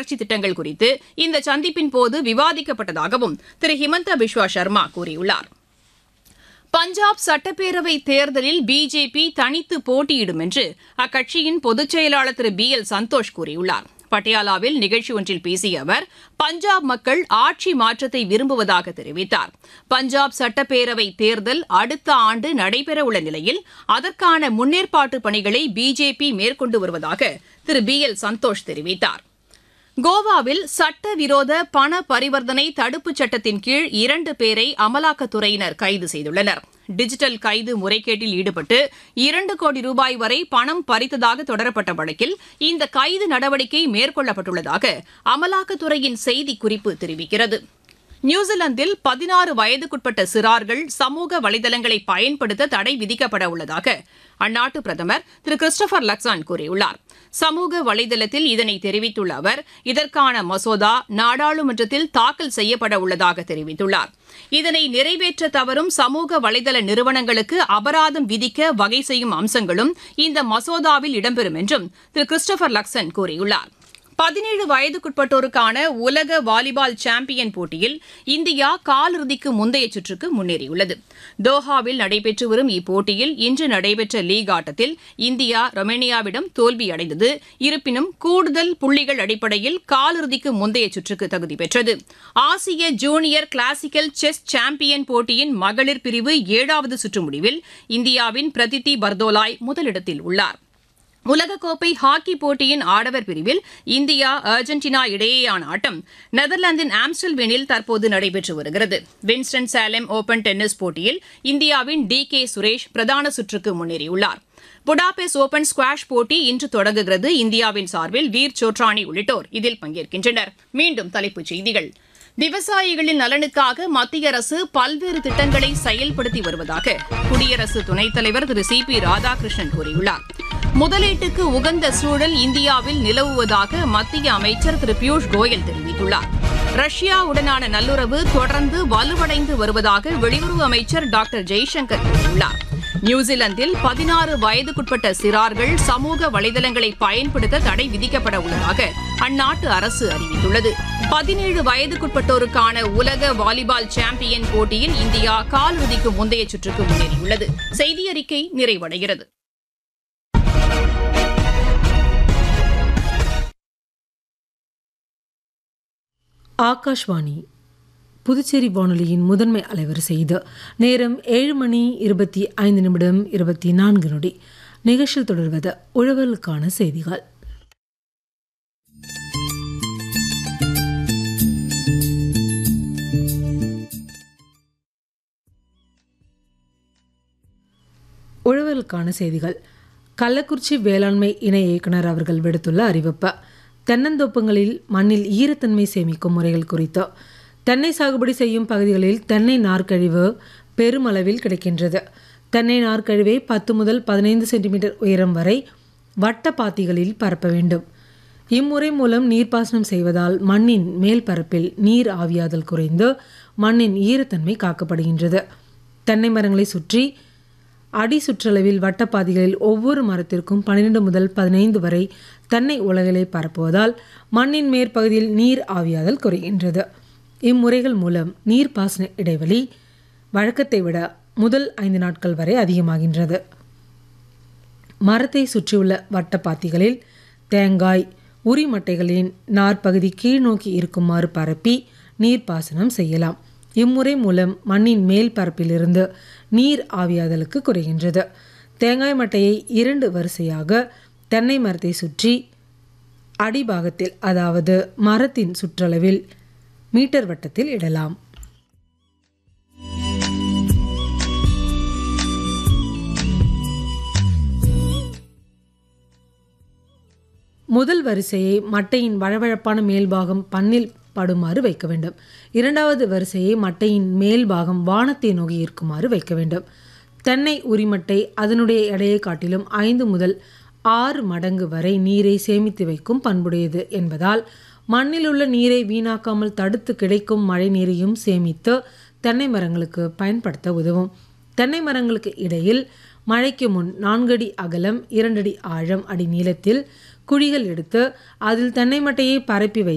வளர்ச்சி திட்டங்கள் குறித்து இந்த சந்திப்பின் போது விவாதிக்கப்பட்டதாகவும் திரு ஹிமந்தா பிஸ்வா சர்மா கூறியுள்ளார் பஞ்சாப் சட்டப்பேரவை தேர்தலில் பிஜேபி தனித்து போட்டியிடும் என்று அக்கட்சியின் பொதுச் செயலாளர் திரு பி எல் சந்தோஷ் கூறியுள்ளார் பட்டியாலாவில் நிகழ்ச்சி ஒன்றில் பேசிய அவர் பஞ்சாப் மக்கள் ஆட்சி மாற்றத்தை விரும்புவதாக தெரிவித்தார் பஞ்சாப் சட்டப்பேரவை தேர்தல் அடுத்த ஆண்டு நடைபெறவுள்ள நிலையில் அதற்கான முன்னேற்பாட்டு பணிகளை பிஜேபி மேற்கொண்டு வருவதாக திரு பி எல் சந்தோஷ் தெரிவித்தார் கோவாவில் சட்டவிரோத பண பரிவர்த்தனை தடுப்புச் சட்டத்தின் கீழ் இரண்டு பேரை அமலாக்கத்துறையினர் கைது செய்துள்ளனர் டிஜிட்டல் கைது முறைகேட்டில் ஈடுபட்டு இரண்டு கோடி ரூபாய் வரை பணம் பறித்ததாக தொடரப்பட்ட வழக்கில் இந்த கைது நடவடிக்கை மேற்கொள்ளப்பட்டுள்ளதாக அமலாக்கத்துறையின் செய்திக்குறிப்பு தெரிவிக்கிறது நியூசிலாந்தில் பதினாறு வயதுக்குட்பட்ட சிறார்கள் சமூக வலைதளங்களை பயன்படுத்த தடை விதிக்கப்பட உள்ளதாக அந்நாட்டு பிரதமர் திரு கிறிஸ்டபர் லக்சான் கூறியுள்ளார் சமூக வலைதளத்தில் இதனை தெரிவித்துள்ள அவர் இதற்கான மசோதா நாடாளுமன்றத்தில் தாக்கல் செய்யப்பட உள்ளதாக தெரிவித்துள்ளார் இதனை நிறைவேற்ற தவறும் சமூக வலைதள நிறுவனங்களுக்கு அபராதம் விதிக்க வகை செய்யும் அம்சங்களும் இந்த மசோதாவில் இடம்பெறும் என்றும் திரு கிறிஸ்டபர் லக்சன் கூறியுள்ளார் பதினேழு வயதுக்குட்பட்டோருக்கான உலக வாலிபால் சாம்பியன் போட்டியில் இந்தியா காலிறுதிக்கு முந்தைய சுற்றுக்கு முன்னேறியுள்ளது தோஹாவில் நடைபெற்று வரும் இப்போட்டியில் இன்று நடைபெற்ற லீக் ஆட்டத்தில் இந்தியா ரொமேனியாவிடம் தோல்வியடைந்தது இருப்பினும் கூடுதல் புள்ளிகள் அடிப்படையில் காலிறுதிக்கு முந்தைய சுற்றுக்கு தகுதி பெற்றது ஆசிய ஜூனியர் கிளாசிக்கல் செஸ் சாம்பியன் போட்டியின் மகளிர் பிரிவு ஏழாவது சுற்று முடிவில் இந்தியாவின் பிரதித்தி பர்தோலாய் முதலிடத்தில் உள்ளார் உலகக்கோப்பை ஹாக்கி போட்டியின் ஆடவர் பிரிவில் இந்தியா அர்ஜென்டினா இடையேயான ஆட்டம் நெதர்லாந்தின் ஆம்ஸ்டல்வேனில் தற்போது நடைபெற்று வருகிறது வின்ஸ்டன் சாலேம் ஓபன் டென்னிஸ் போட்டியில் இந்தியாவின் டி கே சுரேஷ் பிரதான சுற்றுக்கு முன்னேறியுள்ளார் புடாபெஸ் ஓபன் ஸ்குவாஷ் போட்டி இன்று தொடங்குகிறது இந்தியாவின் சார்பில் வீர் சோட்ரானி உள்ளிட்டோர் இதில் பங்கேற்கின்றனர் மீண்டும் தலைப்புச் செய்திகள் விவசாயிகளின் நலனுக்காக மத்திய அரசு பல்வேறு திட்டங்களை செயல்படுத்தி வருவதாக குடியரசு துணைத் தலைவர் திரு சி பி ராதாகிருஷ்ணன் கூறியுள்ளார் முதலீட்டுக்கு உகந்த சூழல் இந்தியாவில் நிலவுவதாக மத்திய அமைச்சர் திரு பியூஷ் கோயல் தெரிவித்துள்ளார் ரஷ்யாவுடனான நல்லுறவு தொடர்ந்து வலுவடைந்து வருவதாக வெளியுறவு அமைச்சர் டாக்டர் ஜெய்சங்கர் கூறியுள்ளார் நியூசிலாந்தில் பதினாறு வயதுக்குட்பட்ட சிறார்கள் சமூக வலைதளங்களை பயன்படுத்த தடை விதிக்கப்பட உள்ளதாக அந்நாட்டு அரசு அறிவித்துள்ளது பதினேழு வயதுக்குட்பட்டோருக்கான உலக வாலிபால் சாம்பியன் போட்டியில் இந்தியா காலிறுதிக்கு முந்தைய சுற்றுக்கு முன்னேறியுள்ளது செய்தியறிக்கை நிறைவடைகிறது ஆகாஷ்வாணி புதுச்சேரி வானொலியின் முதன்மை அலைவரிசை இது நேரம் ஏழு மணி இருபத்தி ஐந்து நிமிடம் இருபத்தி நான்கு நொடி நிகழ்ச்சியில் தொடர்வது உழவர்களுக்கான செய்திகள் உழவர்களுக்கான செய்திகள் கள்ளக்குறிச்சி வேளாண்மை இணை இயக்குனர் அவர்கள் விடுத்துள்ள அறிவிப்பு தென்னந்தோப்புங்களில் மண்ணில் ஈரத்தன்மை சேமிக்கும் முறைகள் குறித்து தென்னை சாகுபடி செய்யும் பகுதிகளில் தென்னை நார்க்கழிவு பெருமளவில் கிடைக்கின்றது தென்னை நார்க்கழிவை பத்து முதல் பதினைந்து சென்டிமீட்டர் உயரம் வரை வட்ட பாத்திகளில் பரப்ப வேண்டும் இம்முறை மூலம் நீர்ப்பாசனம் செய்வதால் மண்ணின் மேல் பரப்பில் நீர் ஆவியாதல் குறைந்து மண்ணின் ஈரத்தன்மை காக்கப்படுகின்றது தென்னை மரங்களை சுற்றி அடி சுற்றளவில் வட்டப்பாதைகளில் ஒவ்வொரு மரத்திற்கும் பன்னிரண்டு முதல் பதினைந்து வரை தென்னை உலகளை பரப்புவதால் மண்ணின் மேற்பகுதியில் நீர் ஆவியாதல் குறைகின்றது இம்முறைகள் மூலம் நீர்ப்பாசன இடைவெளி வழக்கத்தை விட முதல் ஐந்து நாட்கள் வரை அதிகமாகின்றது மரத்தை சுற்றியுள்ள வட்டப்பாத்திகளில் தேங்காய் உரிமட்டைகளின் நார்ப்பகுதி கீழ்நோக்கி இருக்குமாறு பரப்பி நீர்ப்பாசனம் செய்யலாம் இம்முறை மூலம் மண்ணின் மேல் பரப்பிலிருந்து நீர் ஆவியாதலுக்கு குறைகின்றது தேங்காய் மட்டையை இரண்டு வரிசையாக தென்னை மரத்தை சுற்றி அடிபாகத்தில் அதாவது மரத்தின் சுற்றளவில் மீட்டர் வட்டத்தில் இடலாம் முதல் வரிசையை மட்டையின் வழவழப்பான மேல்பாகம் பண்ணில் படுமாறு வைக்க வேண்டும் இரண்டாவது வரிசையை மட்டையின் மேல் பாகம் வானத்தை நோக்கி இருக்குமாறு வைக்க வேண்டும் தென்னை உரிமட்டை அதனுடைய எடையை காட்டிலும் ஐந்து முதல் ஆறு மடங்கு வரை நீரை சேமித்து வைக்கும் பண்புடையது என்பதால் மண்ணில் உள்ள நீரை வீணாக்காமல் தடுத்து கிடைக்கும் மழை நீரையும் சேமித்து தென்னை மரங்களுக்கு பயன்படுத்த உதவும் தென்னை மரங்களுக்கு இடையில் மழைக்கு முன் நான்கடி அகலம் இரண்டடி ஆழம் அடி நீளத்தில் குழிகள் எடுத்து அதில் தென்னை மட்டையை பரப்பி வை